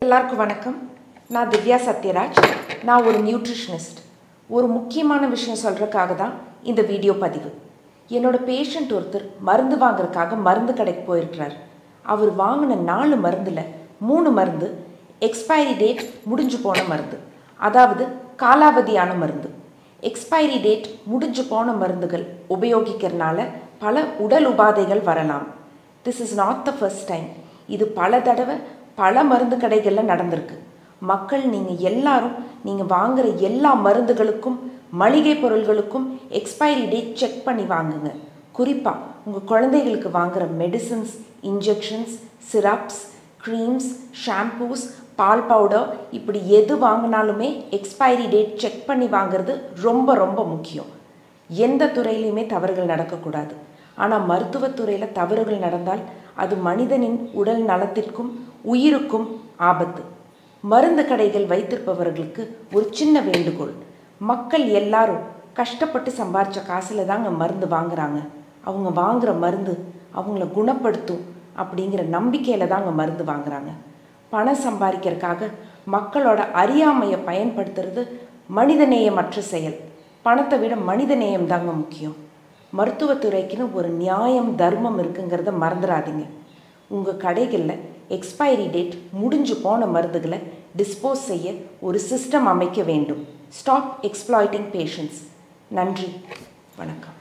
எல்லாருக்கும் வணக்கம் நான் திவ்யா சத்யராஜ் நான் ஒரு நியூட்ரிஷனிஸ்ட் ஒரு முக்கியமான விஷயம் சொல்கிறதுக்காக தான் இந்த வீடியோ பதிவு என்னோட பேஷண்ட் ஒருத்தர் மருந்து வாங்குறதுக்காக மருந்து கடைக்கு போயிருக்கிறார் அவர் வாங்கின நாலு மருந்தில் மூணு மருந்து எக்ஸ்பைரி டேட் முடிஞ்சு போன மருந்து அதாவது காலாவதியான மருந்து எக்ஸ்பைரி டேட் முடிஞ்சு போன மருந்துகள் உபயோகிக்கிறனால பல உடல் உபாதைகள் வரலாம் this is not the first time இது பல தடவை பல மருந்து கடைகளில் நடந்திருக்கு மக்கள் நீங்கள் எல்லாரும் நீங்கள் வாங்குற எல்லா மருந்துகளுக்கும் மளிகை பொருள்களுக்கும் எக்ஸ்பைரி டேட் செக் பண்ணி வாங்குங்க குறிப்பாக உங்கள் குழந்தைகளுக்கு வாங்குற medicines injections syrups creams shampoos பால் பவுடர் இப்படி எது வாங்கினாலுமே எக்ஸ்பைரி டேட் செக் பண்ணி வாங்குறது ரொம்ப ரொம்ப முக்கியம் எந்த துறையிலையுமே தவறுகள் நடக்கக்கூடாது ஆனால் மருத்துவத்துறையில் தவறுகள் நடந்தால் அது மனிதனின் உடல் நலத்திற்கும் உயிருக்கும் ஆபத்து மருந்து கடைகள் வைத்திருப்பவர்களுக்கு ஒரு சின்ன வேண்டுகோள் மக்கள் எல்லாரும் கஷ்டப்பட்டு சம்பாரித்த காசில் தாங்க மருந்து வாங்குறாங்க அவங்க வாங்குற மருந்து அவங்கள குணப்படுத்தும் அப்படிங்கிற நம்பிக்கையில் தாங்க மருந்து வாங்குறாங்க பணம் சம்பாதிக்கிறதுக்காக மக்களோட அறியாமையை பயன்படுத்துறது மனிதநேயமற்ற செயல் பணத்தை விட மனிதநேயம் தாங்க முக்கியம் மருத்துவத்துறைக்குன்னு ஒரு நியாயம் தர்மம் இருக்குங்கிறத மறந்துடாதீங்க உங்கள் கடைகளில் எக்ஸ்பைரி டேட் முடிஞ்சு போன மருந்துகளை டிஸ்போஸ் செய்ய ஒரு சிஸ்டம் அமைக்க வேண்டும் ஸ்டாப் எக்ஸ்ப்ளாய்டிங் பேஷண்ட்ஸ் நன்றி வணக்கம்